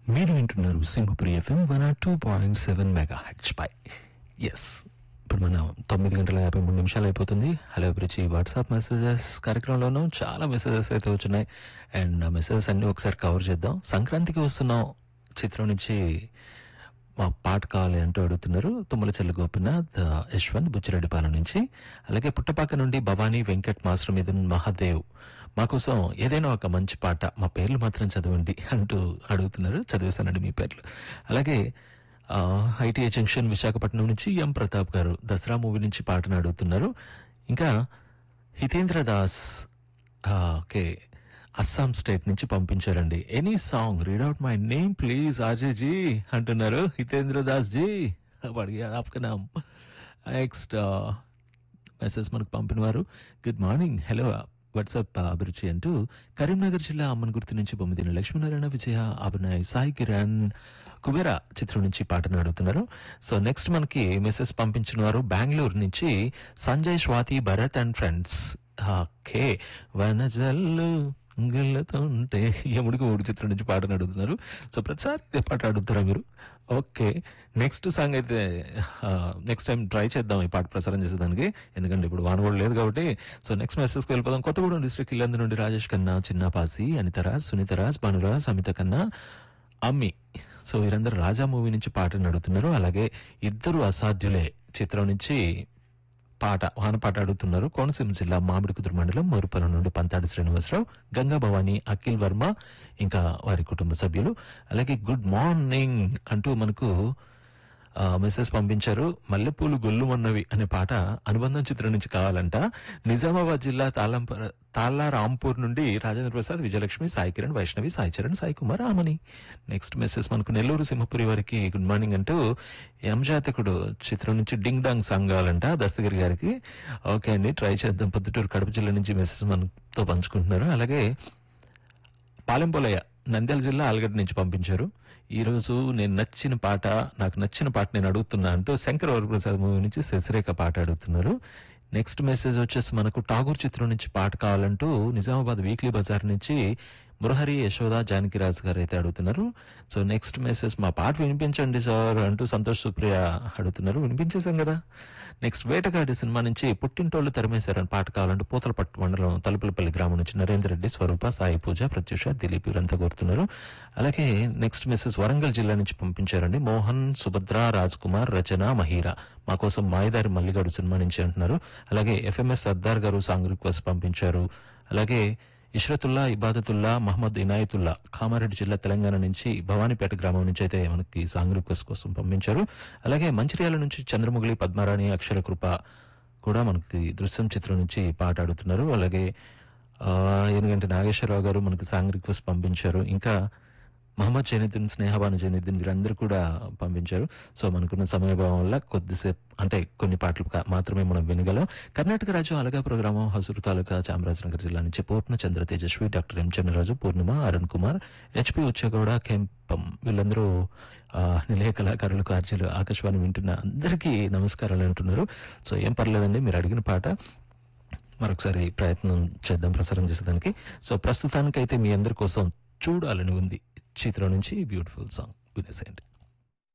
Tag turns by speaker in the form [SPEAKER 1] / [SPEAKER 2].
[SPEAKER 1] మీరు వింటున్నారు Simhapuri FM one two point seven mega హెచ్ పై ఎస్ ఇప్పుడు మనం తొమ్మిది గంటల యాభై మూడు నిమిషాలు అయిపోతుంది హలో అభిరుచి వాట్సాప్ మెసేజెస్ కార్యక్రమంలోనూ చాలా మెసేజెస్ అయితే వచ్చినాయి అండ్ ఆ మెసేజెస్ అన్ని ఒకసారి కవర్ చేద్దాం సంక్రాంతికి వస్తున్నాం చిత్రం నుంచి మా పాట కావాలి అంటూ అడుగుతున్నారు తుమ్మల చెల్లి గోపినాథ్ ఆ, యశ్వంత్ బుచ్చిరెడ్డిపాలెం నుంచి అలాగే పుట్టపాక నుండి భవానీ వెంకట్ మాస్టర్ మీద మహాదేవ్ మా కోసం ఏదైనా ఒక మంచి పాట మా పేర్లు మాత్రం చదవండి అంటూ అడుగుతున్నారు చదివేశానండి మీ పేర్లు అలాగే ఐటీఐ జంక్షన్ విశాఖపట్నం నుంచి ఎం ప్రతాప్ గారు దసరా మూవీ నుంచి పాటను అడుగుతున్నారు ఇంకా హితేంద్ర దాస్ ఆ, ఓకే అస్సాం స్టేట్ నుంచి పంపించారండి any song read out my name please Ajay ji అంటున్నారు హితేంద్ర దాస్ జీ అడిగా ఆప్కా నామ్ నెక్స్ట్ మెసేజ్ మనకు పంపినవారు గుడ్ మార్నింగ్ హలో వాట్సాప్ అభిరుచి అంటూ కరీంనగర్ జిల్లా అమ్మన్ గుర్తు నుంచి బొమ్మిదిన లక్ష్మీనారాయణ విజయ అభినయ్ సాయి కిరణ్ కుబేర చిత్రం నుంచి పాటను అడుగుతున్నారు సో నెక్స్ట్ మనకి మెసేజ్ పంపించిన వారు బెంగళూరు నుంచి Sanjay Swati Bharat and friends okay వనజల్లు ఉంటే యముడికి మూడు చిత్రం నుంచి పాటను అడుగుతున్నారు సో ప్రతిసారి ఇదే పాట అడుగుతారా మీరు ఓకే నెక్స్ట్ సాంగ్ అయితే నెక్స్ట్ టైం ట్రై చేద్దాం ఈ పాట ప్రసారం చేసేదానికి ఎందుకంటే ఇప్పుడు వాన కూడా లేదు కాబట్టి సో నెక్స్ట్ మెసేజ్కి వెళ్ళిపోదాం కొత్తగూడెం డిస్ట్రిక్ట్ ఇల్లందు నుండి రాజేష్ ఖన్నా చిన్నపాసి అనితరాజ్ సునీతరాజ్ భానురాజ్ అమిత కన్నా అమ్మి సో వీరందరూ రాజా మూవీ నుంచి పాటను అడుగుతున్నారు అలాగే ఇద్దరు అసాధ్యులే చిత్రం నుంచి పాట వాన పాట అడుగుతున్నారు కోనసీమ జిల్లా మామిడికుదురు మండలం మరుపల నుండి పంతాడి శ్రీనివాసరావు గంగా భవాని అఖిల్ వర్మ ఇంకా వారి కుటుంబ సభ్యులు అలాగే గుడ్ మార్నింగ్ అంటూ మనకు ఆ, మెసేజ్ పంపించారు మల్లెపూలు గొల్లుమన్నవి అనే పాట అనుబంధం చిత్రం నుంచి కావాలంట నిజామాబాద్ జిల్లా తాళంపర తాళ్ళ రాంపూర్ నుండి రాజేంద్ర ప్రసాద్ విజయలక్ష్మి సాయి కిరణ్ వైష్ణవి సాయి చరణ్ సాయి కుమార్ ఆమని నెక్స్ట్ మెసేజ్ మనకు నెల్లూరు సింహపురి వారికి గుడ్ మార్నింగ్ అంటూ ఎంజాతకుడు చిత్రం నుంచి డింగ్ డాంగ్ సాంగ్ కావాలంట దస్తగిరి గారికి ఓకే అండి ట్రై చేద్దాం పొద్దుటూరు కడప జిల్లా నుంచి మెసేజ్ మనతో పంచుకుంటున్నారు అలాగే పాలెంపోలయ్య నంద్యాల జిల్లా ఆలగడ్డ నుంచి పంపించారు ఈ రోజు నేను నచ్చిన పాట నాకు నచ్చిన పాట నేను అడుగుతున్నా అంటూ శంకర్ వరప్రసాద్ మూవీ నుంచి శశిరేఖ పాట అడుగుతున్నారు నెక్స్ట్ మెసేజ్ వచ్చేసి మనకు ఠాగూర్ చిత్రం నుంచి పాట కావాలంటూ నిజామాబాద్ వీక్లీ బజార్ నుంచి మురహరి యశోద జానకిరాజు గారు అయితే అడుగుతున్నారు సో నెక్స్ట్ మెసేజ్ మా పాట వినిపించండి సార్ అంటూ సంతోష్ సుప్రియ అడుగుతున్నారు వినిపించేశాం కదా నెక్స్ట్ వేటగాడి సినిమా నుంచి పుట్టింటోళ్ళు తరిమేశారని పాట కావాలంటూ పూతలపట్టు మండలం తలుపులపల్లి గ్రామం నుంచి నరేందర్ రెడ్డి స్వరూప సాయి పూజ ప్రత్యూష దిలీప్ వీరంతా కోరుతున్నారు అలాగే నెక్స్ట్ మెసేజ్ వరంగల్ జిల్లా నుంచి పంపించారండి మోహన్ సుభద్ర రాజ్ కుమార్ రచన మహీరా మా కోసం మాయదారి మల్లిగాడు సినిమా నుంచి అంటున్నారు అలాగే ఎఫ్ఎంఎస్ సర్దార్ గారు సాంగ్ రిక్వెస్ట్ పంపించారు అలాగే ఇష్రతుల్లా ఇబాదతుల్లా మహమ్మద్ ఇనాయతుల్లా కామారెడ్డి జిల్లా తెలంగాణ నుంచి భవానీపేట గ్రామం నుంచి అయితే మనకి సాంగ్ రిక్వెస్ట్ కోసం పంపించారు అలాగే మంచిర్యాల నుంచి చంద్రముగిలి పద్మారాణి అక్షర కృప కూడా మనకి దృశ్యం చిత్రం నుంచి పాట ఆడుతున్నారు అలాగే ఆ, ఎందుకంటే నాగేశ్వరరావు గారు మనకి సాంగ్ రిక్వెస్ట్ పంపించారు ఇంకా మహమ్మద్ జైనుద్దీన్ స్నేహబాను జైనుద్దీన్ వీరందరూ కూడా పంపించారు సో మనకున్న సమయభావం వల్ల కొద్దిసేపు అంటే కొన్ని పాటలు కా- మాత్రమే మనం వినగలం కర్ణాటక రాజ్యం అలగా గ్రామం హసూరు తాలూకా చామరాజనగర్ జిల్లా నుంచి Purna Chandra Tejaswi doctor M Chandraraju Purnima Arun Kumar HP Ucchagowda కెంపం వీళ్ళందరూ ఆ, నిలయ కళాకారులు కార్యాలు ఆకాశవాణి వింటున్న అందరికీ నమస్కారాలు అంటున్నారు సో ఏం పర్లేదండి మీరు అడిగిన పాట మరొకసారి ప్రయత్నం చేద్దాం ప్రసారం చేసేదానికి సో ప్రస్తుతానికైతే మీ అందరి కోసం చూడాలని ఉంది చిత్రం నుంచి బ్యూటిఫుల్ సాంగ్ వినేసేయండి